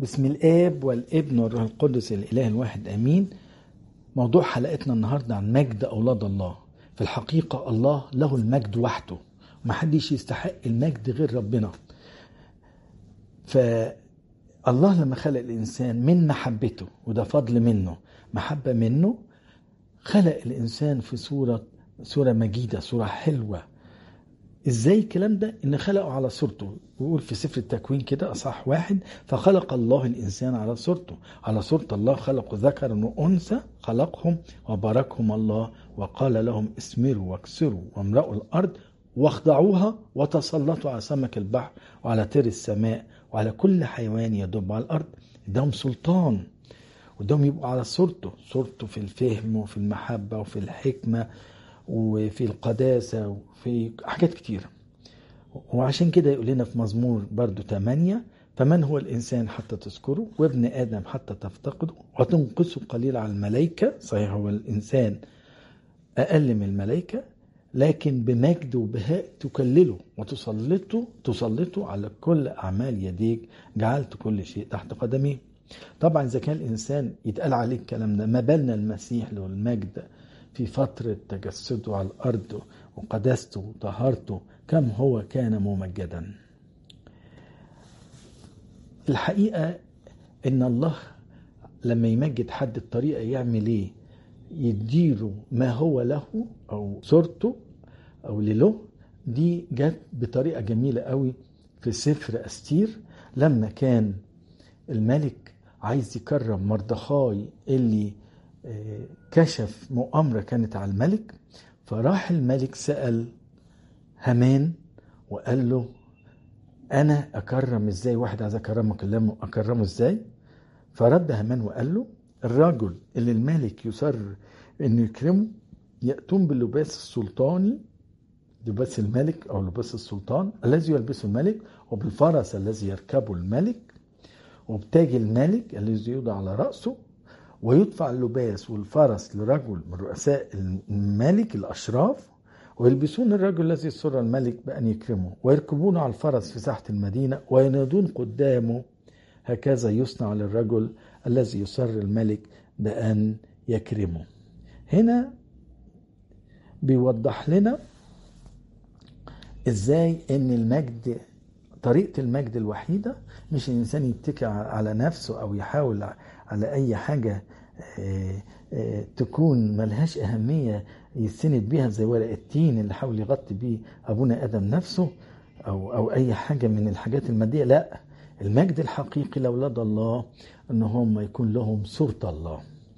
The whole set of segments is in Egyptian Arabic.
بسم الاب والابن والروح القدس الاله الواحد امين موضوع حلقتنا النهارده عن مجد اولاد الله في الحقيقه الله له المجد وحده محدش يستحق المجد غير ربنا فالله لما خلق الانسان من محبته وده فضل منه محبه منه خلق الانسان في صوره صوره مجيده صوره حلوه ازاي الكلام ده ان خلقه على صورته ويقول في سفر التكوين كده اصح واحد فخلق الله الانسان على صورته على صورة الله خلقوا ذكرا وانثى خلقهم وباركهم الله وقال لهم اسمروا واكسروا وامرأوا الارض واخضعوها وتسلطوا على سمك البحر وعلى طير السماء وعلى كل حيوان يدب على الارض اداهم سلطان واداهم يبقوا على صورته صورته في الفهم وفي المحبه وفي الحكمه وفي القداسة وفي حاجات كتيرة وعشان كده يقول لنا في مزمور برضو 8 فمن هو الإنسان حتى تذكره وابن آدم حتى تفتقده وتنقصه قليل على الملائكة صحيح هو الإنسان أقل من الملائكة لكن بمجد وبهاء تكلله وتسلطه تسلطه على كل أعمال يديك جعلت كل شيء تحت قدميه طبعا إذا كان الإنسان يتقال عليه الكلام ده ما بالنا المسيح له المجد في فترة تجسده على الأرض وقداسته وطهارته كم هو كان ممجدا الحقيقة إن الله لما يمجد حد بطريقة يعمل إيه يديله ما هو له أو صورته أو لله دي جت بطريقة جميلة قوي في سفر أستير لما كان الملك عايز يكرم مردخاي اللي كشف مؤامرة كانت على الملك فراح الملك سأل هامان وقال له أنا أكرم إزاي واحد عايز أكرمك أكرمه إزاي فرد هامان وقال له الرجل اللي الملك يصر إنه يكرمه يأتون باللباس السلطاني لباس الملك أو لباس السلطان الذي يلبسه الملك وبالفرس الذي يركبه الملك وبتاج الملك الذي يوضع على رأسه ويدفع اللباس والفرس لرجل من رؤساء الملك الأشراف ويلبسون الرجل الذي سر الملك بأن يكرمه ويركبون على الفرس في ساحة المدينة وينادون قدامه هكذا يصنع للرجل الذي يسر الملك بأن يكرمه هنا بيوضح لنا ازاي ان المجد طريقة المجد الوحيدة مش الإنسان يتكل على نفسه أو يحاول على أي حاجة تكون ملهاش أهمية يستند بيها زي ورق التين اللي حاول يغطي بيه أبونا آدم نفسه أو أو أي حاجة من الحاجات المادية لا المجد الحقيقي لأولاد الله إن هم يكون لهم صورة الله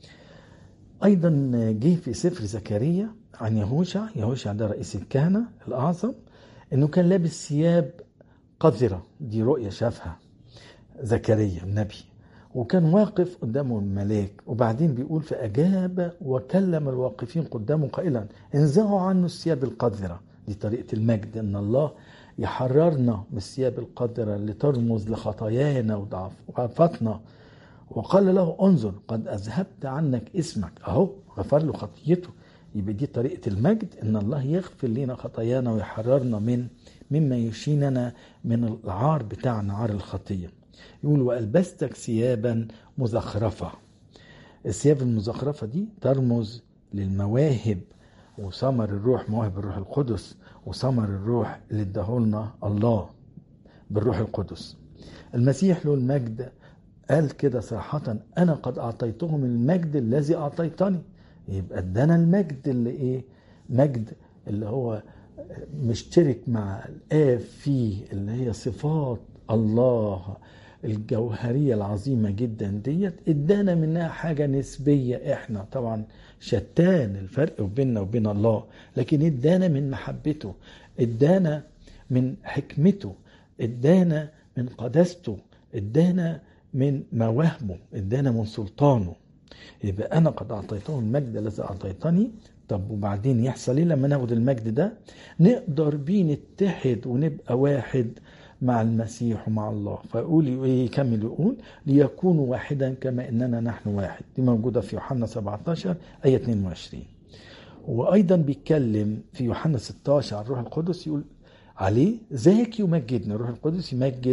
أيضا جه في سفر زكريا عن يهوشع يهوشع ده رئيس الكهنة الأعظم إنه كان لابس ثياب قذرة دي رؤية شافها زكريا النبي وكان واقف قدامه الملاك وبعدين بيقول فأجاب وكلم الواقفين قدامه قائلا انزعوا عنه الثياب القذرة دي طريقة المجد ان الله يحررنا من الثياب القذرة اللي ترمز لخطايانا وضعفاتنا وقال له انظر قد اذهبت عنك اسمك اهو غفر له خطيته يبقى دي طريقة المجد ان الله يغفر لنا خطايانا ويحررنا من مما يشيننا من العار بتاعنا عار الخطيه يقول وألبستك ثيابا مزخرفة الثياب المزخرفة دي ترمز للمواهب وثمر الروح مواهب الروح القدس وثمر الروح اللي اداهولنا الله بالروح القدس المسيح له المجد قال كده صراحة أنا قد أعطيتهم المجد الذي أعطيتني يبقى ادانا المجد اللي إيه مجد اللي هو مشترك مع الآب فيه اللي هي صفات الله الجوهرية العظيمة جدا ديت ادانا منها حاجة نسبية احنا طبعا شتان الفرق بيننا وبين الله لكن ادانا من محبته ادانا من حكمته ادانا من قداسته ادانا من مواهبه ادانا من سلطانه يبقى انا قد اعطيته المجد الذي اعطيتني طب وبعدين يحصل ايه لما ناخد المجد ده نقدر بيه نتحد ونبقى واحد مع المسيح ومع الله فيقول يكمل يقول ليكونوا واحدا كما اننا نحن واحد دي موجوده في يوحنا 17 ايه 22 وايضا بيتكلم في يوحنا 16 عن الروح القدس يقول عليه ذاك يمجدنا الروح القدس يمجد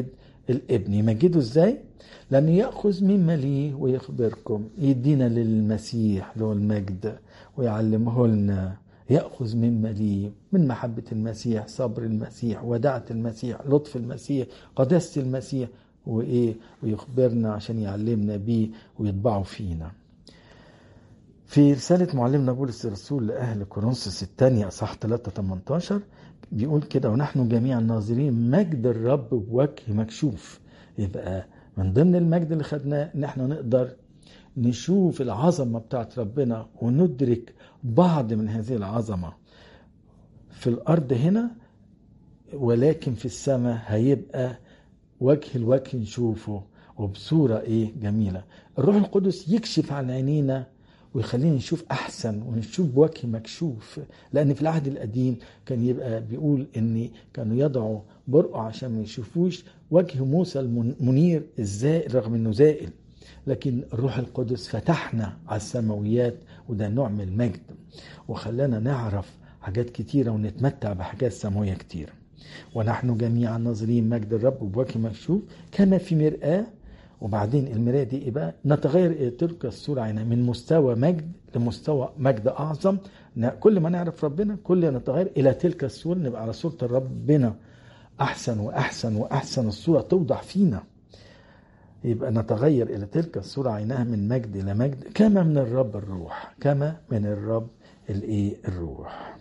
الابن يمجده ازاي لانه ياخذ مما ليه ويخبركم يدينا للمسيح له المجد ويعلمه لنا ياخذ مما ليه من محبه المسيح صبر المسيح ودعه المسيح لطف المسيح قداسه المسيح وايه ويخبرنا عشان يعلمنا بيه ويطبعه فينا في رسالة معلمنا بولس الرسول لأهل كورنثوس الثانية أصح 3 18 بيقول كده ونحن جميعا ناظرين مجد الرب بوجه مكشوف يبقى من ضمن المجد اللي خدناه ان احنا نقدر نشوف العظمة بتاعت ربنا وندرك بعض من هذه العظمة في الأرض هنا ولكن في السماء هيبقى وجه الوجه نشوفه وبصورة ايه جميلة الروح القدس يكشف عن عينينا ويخلينا نشوف احسن ونشوف بوجه مكشوف لان في العهد القديم كان يبقى بيقول ان كانوا يضعوا برقع عشان ما يشوفوش وجه موسى المنير الزائل رغم انه زائل لكن الروح القدس فتحنا على السماويات وده نوع من المجد وخلانا نعرف حاجات كتيرة ونتمتع بحاجات سماوية كتيرة ونحن جميعا ناظرين مجد الرب بوجه مكشوف كما في مرآة وبعدين المراية دي ايه بقى؟ نتغير الى تلك الصورة عينها من مستوى مجد لمستوى مجد اعظم كل ما نعرف ربنا كل ما نتغير الى تلك الصورة نبقى على صورة ربنا احسن واحسن واحسن الصورة توضح فينا يبقى نتغير الى تلك الصورة عينها من مجد الى مجد كما من الرب الروح كما من الرب الايه الروح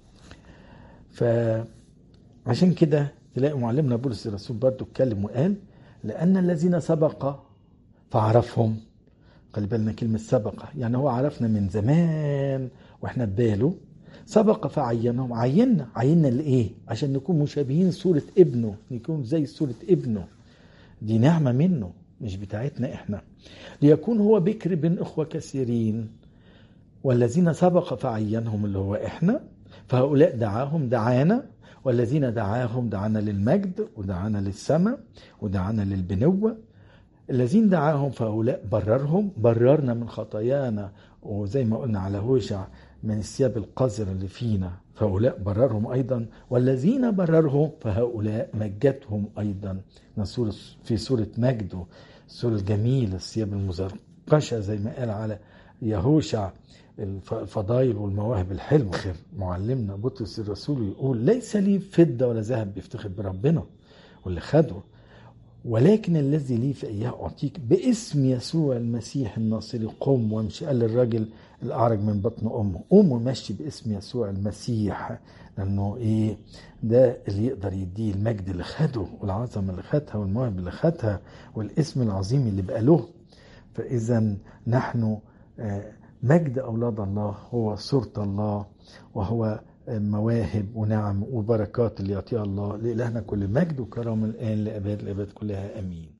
فعشان كده تلاقي معلمنا بولس الرسول برضه اتكلم وقال لأن الذين سبق فعرفهم خلي بالنا كلمة سبق يعني هو عرفنا من زمان واحنا بباله سبق فعينهم عيننا عيننا لإيه عشان نكون مشابهين صورة ابنه نكون زي صورة ابنه دي نعمة منه مش بتاعتنا احنا ليكون هو بكر بين اخوة كثيرين والذين سبق فعينهم اللي هو احنا فهؤلاء دعاهم دعانا والذين دعاهم دعانا للمجد ودعانا للسماء ودعانا للبنوة الذين دعاهم فهؤلاء بررهم بررنا من خطايانا وزي ما قلنا على هوشع من الثياب القذرة اللي فينا فهؤلاء بررهم أيضا والذين بررهم فهؤلاء مجدهم أيضا في سورة مجده السورة الجميلة الثياب المزرقشة زي ما قال على يهوشع الفضائل والمواهب الحلوة خير معلمنا بطرس الرسول يقول ليس لي فضة ولا ذهب بيفتخر بربنا واللي خده ولكن الذي لي فإياه أعطيك باسم يسوع المسيح الناصري قم وامشي قال للراجل الأعرج من بطن أمه قوم ومشي باسم يسوع المسيح لأنه إيه ده اللي يقدر يديه المجد اللي خده والعظمة اللي خدها والمواهب اللي خدها والاسم العظيم اللي بقى له فإذا نحن مجد أولاد الله هو صورة الله وهو مواهب ونعم وبركات اللي يعطيها الله لإلهنا كل مجد وكرم الآن لأباد الأباد كلها أمين